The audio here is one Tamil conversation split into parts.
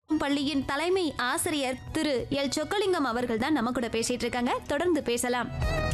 பள்ளியின் தலைமை ஆசிரியர் திரு எல் சொக்கலிங்கம் அவர்கள் தான் நம்ம கூட பேசிட்டு இருக்காங்க தொடர்ந்து பேசலாம்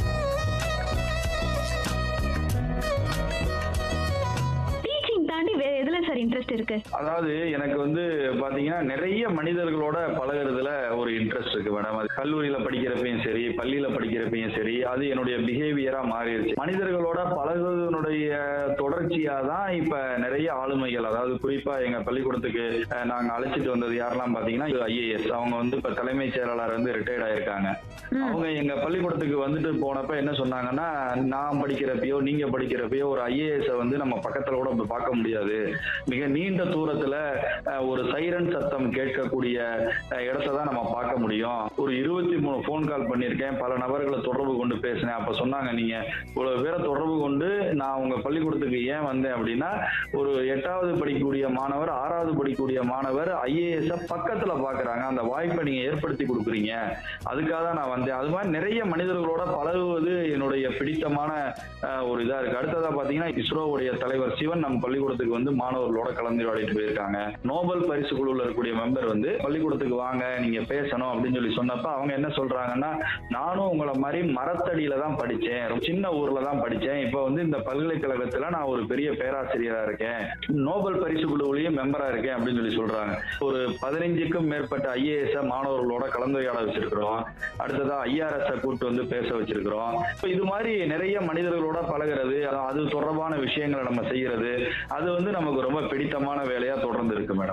டீச்சிங் தாண்டி வேற எதுல சார் இன்ட்ரெஸ்ட் இருக்கு அதாவது எனக்கு வந்து பாத்தீங்கன்னா நிறைய மனிதர்களோட பழகுறதுல ஒரு இன்ட்ரெஸ்ட் இருக்கு மேடம் அது கல்லூரியில படிக்கிறப்பையும் சரி பள்ளியில படிக்கிறப்பையும் சரி அது என்னுடைய பிஹேவியரா மாறிடுச்சு மனிதர்களோட பழகுவதனுடைய தொடர்ச்சியா தான் இப்ப நிறைய ஆளுமைகள் அதாவது குறிப்பா எங்க பள்ளிக்கூடத்துக்கு அஹ், நாங்க அழைச்சிட்டு வந்தது யாரெல்லாம் பாத்தீங்கன்னா ஐஏஎஸ் அவங்க வந்து இப்ப தலைமைச் செயலாளர் வந்து ரிட்டையர்ட் ஆயிருக்காங்க அவங்க எங்க பள்ளிக்கூடத்துக்கு வந்துட்டு போனப்ப என்ன சொன்னாங்கன்னா நான் படிக்கிறப்பயோ நீங்க படிக்கிறப்பயோ ஒரு ஐஏஎஸ் வந்து நம்ம பக்கத்துல கூட இப்ப பார்க்க முடியாது மிக நீண்ட தூரத்துல அஹ், ஒரு சைரன் சத்தம் கேட்கக்கூடிய அஹ், இடத்தை தான் நம்ம பார்க்க முடியும் ஒரு இருபத்தி மூணு ஃபோன் கால் பண்ணியிருக்கேன் பல நபர்களை தொடர்பு கொண்டு பேசினேன் அப்ப சொன்னாங்க நீங்க இவ்வளவு பேரை தொடர்பு கொண்டு நான் உங்க பள்ளிக்கூடத்துக்கு ஏன் வந்தேன் அப்படின்னா ஒரு எட்டாவது படிக்கக்கூடிய மாணவர் ஆறாவது படிக்கக்கூடிய மாணவர் ஐஏஎஸ் பக்கத்துல பாக்குறாங்க அந்த வாய்ப்பை நீங்க ஏற்படுத்தி கொடுக்குறீங்க அதுக்காக தான் நான் வந்தேன் அது மாதிரி நிறைய மனிதர்களோட பழகுவது என்னுடைய பிடித்தமான அஹ், ஒரு இதா இருக்கு அடுத்ததா பாத்தீங்கன்னா இஸ்ரோவுடைய தலைவர் சிவன் நம்ம பள்ளிக்கூடத்துக்கு வந்து மாணவர்களோட கலந்துரையாடிட்டு போயிருக்காங்க நோபல் பரிசு குழுவில் இருக்கக்கூடிய மெம்பர் வந்து பள்ளிக்கூடத்துக்கு வாங்க நீங்க பேசணும் அப்படின்னு சொல்லி சொன்னப்ப அவங்க என்ன சொல்றாங்கன்னா நானும் உங்களை மாதிரி மரத்தடியில தான் படிச்சேன் ரொம்ப சின்ன ஊர்ல தான் படிச்சேன் இப்போ வந்து இந்த பல்கலைக்கழகத்துல நான் ஒரு பெரிய பேராசிரியரா இருக்கேன் நோபல் பரிசு குழுவிலையும் மெம்பரா இருக்கேன் அப்படின்னு சொல்லி சொல்றாங்க ஒரு பதினைஞ்சுக்கும் மேற்பட்ட ஐஏஎஸ் மாணவர்களோட கலந்துரையாட வச்சிருக்கிறோம் அடுத்ததா ஐஆர்எஸ் கூட்டு வந்து பேச வச்சிருக்கிறோம் இப்போ இது மாதிரி நிறைய மனிதர்களோட பழகுறது அது- அது தொடர்பான விஷயங்களை நம்ம செய்யறது அது வந்து நமக்கு ரொம்ப பிடித்தமான வேலையா தொடர்ந்து இருக்கு மேடம்